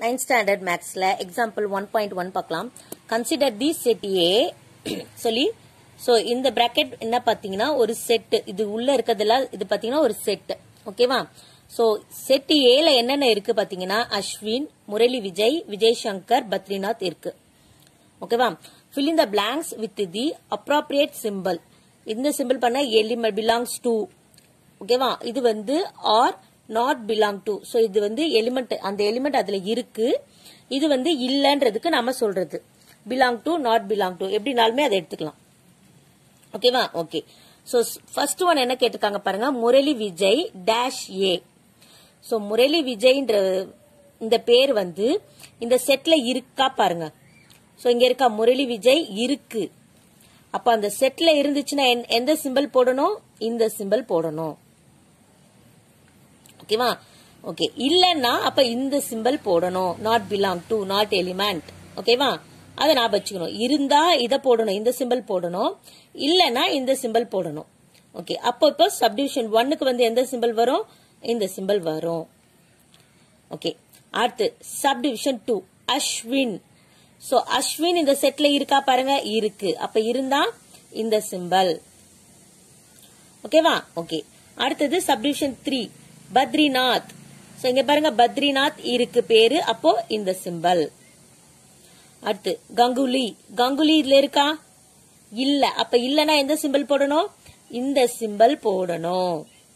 ninth standard மேக்ஸ்ல example one point one பார்க்கலாம் consider the set A சொல்லி so இந்த பிராக்கெட் என்ன பார்த்தீங்கன்னா ஒரு செட் இது உள்ள இருக்கிறதுலாம் இது பார்த்தீங்கன்னா ஒரு செட் ஓகேவா ஸோ செட் ஏல என்னென்ன இருக்கு பார்த்தீங்கன்னா அஸ்வின் முரளி விஜய் விஜய் சங்கர் பத்ரிநாத் இருக்கு ஓகேவா fill in the blanks with the appropriate symbol இந்த சிம்பிள் பண்ண எலிமெண்ட் பிலாங்ஸ் டு ஓகேவா இது வந்து are not belong to so இது வந்து எலிமெண்ட் அந்த எலிமெண்ட் அதுல இருக்கு இது வந்து இல்லன்றதுக்கு நாம சொல்றது belong to not belong to எப்படினாலுமே அதை எடுத்துக்கலாம் ஓகேவா ஓகே ஸோ ஃபர்ஸ்ட் ஒன் என்ன கேட்டிருக்காங்க பாருங்க Murali Vijay dash A so Murali விஜய்ன்ற இந்த பேர் வந்து இந்த செட்ல இருக்கா பாருங்க ஸோ இங்க இருக்கா முரளி விஜய் இருக்கு அப்ப அந்த செட்ல இருந்துச்சுன்னா என்- எந்த சிம்பிள் போடணும் இந்த சிம்பிள் போடணும் ஓகேவா ஓகே இல்லன்னா அப்ப இந்த சிம்பிள் போடணும் not belong to not element ஓகேவா அதை ஞாபகம் வச்சுக்கணும் இருந்தா இதை போடணும் இந்த சிம்பிள் போடணும் இல்லனா இந்த சிம்பிள் போடணும் ஓகே அப்போ இப்போ சப்டிவிஷன் ஒன்னுக்கு வந்து எந்த சிம்பிள் வரும் இந்த சிம்பிள் வரும் ஓகே அடுத்து subdivision two Ashwin so Ashwin இந்த செட்ல இருக்கா பாருங்க இருக்கு அப்ப இருந்தா இந்த சிம்பல் ஓகேவா ஓகே அடுத்தது சப்டிவிஷன் த்ரீ பத்ரிநாத் சோ இங்க பாருங்க பத்ரிநாத் இருக்கு பேரு அப்போ இந்த சிம்பல் அடுத்து கங்குலி கங்குலி இதுல இருக்கா இல்ல அப்ப இல்லனா எந்த சிம்பல் போடணும் இந்த சிம்பல் போடணும்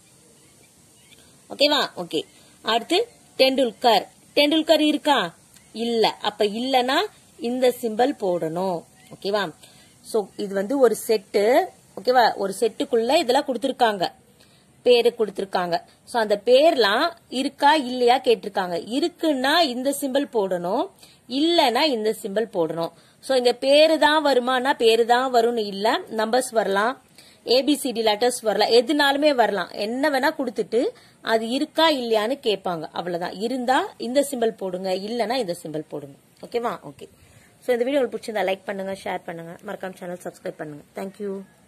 ஓகேவா ஓகே அடுத்து டெண்டுல்கர் டெண்டுல்கர் இருக்கா இல்ல அப்ப இல்லனா இந்த சிம்பல் போடணும் ஓகேவா சோ இது வந்து ஒரு செட்டு ஓகேவா ஒரு செட்டுக்குள்ள இதெல்லாம் கொடுத்திருக்காங்க பேரு கொடுத்திருக்காங்க சோ அந்த பேர்லாம் இருக்கா இல்லையா கேட்டிருக்காங்க இருக்குன்னா இந்த சிம்பல் போடணும் இல்லனா இந்த சிம்பல் போடணும் சோ இங்க பேரு தான் வருமானா பேரு தான் வரும்னு இல்ல நம்பர்ஸ் வரலாம் ஏபிசிடி லெட்டர்ஸ் வரலாம் எதுனாலுமே வரலாம் என்ன வேணா கொடுத்துட்டு அது இருக்கா இல்லையான்னு கேட்பாங்க அவ்வளவுதான் இருந்தா இந்த சிம்பல் போடுங்க இல்லனா இந்த சிம்பல் போடுங்க ஓகேவா ஓகே ஸோ இந்த வீடியோ உங்களுக்கு பிடிச்சிருந்தா லைக் பண்ணுங்க ஷேர் பண்ணுங்க மறக்காம சேனல் சப்ஸ்கிரைப் பண்ணுங்க தேங்க்யூ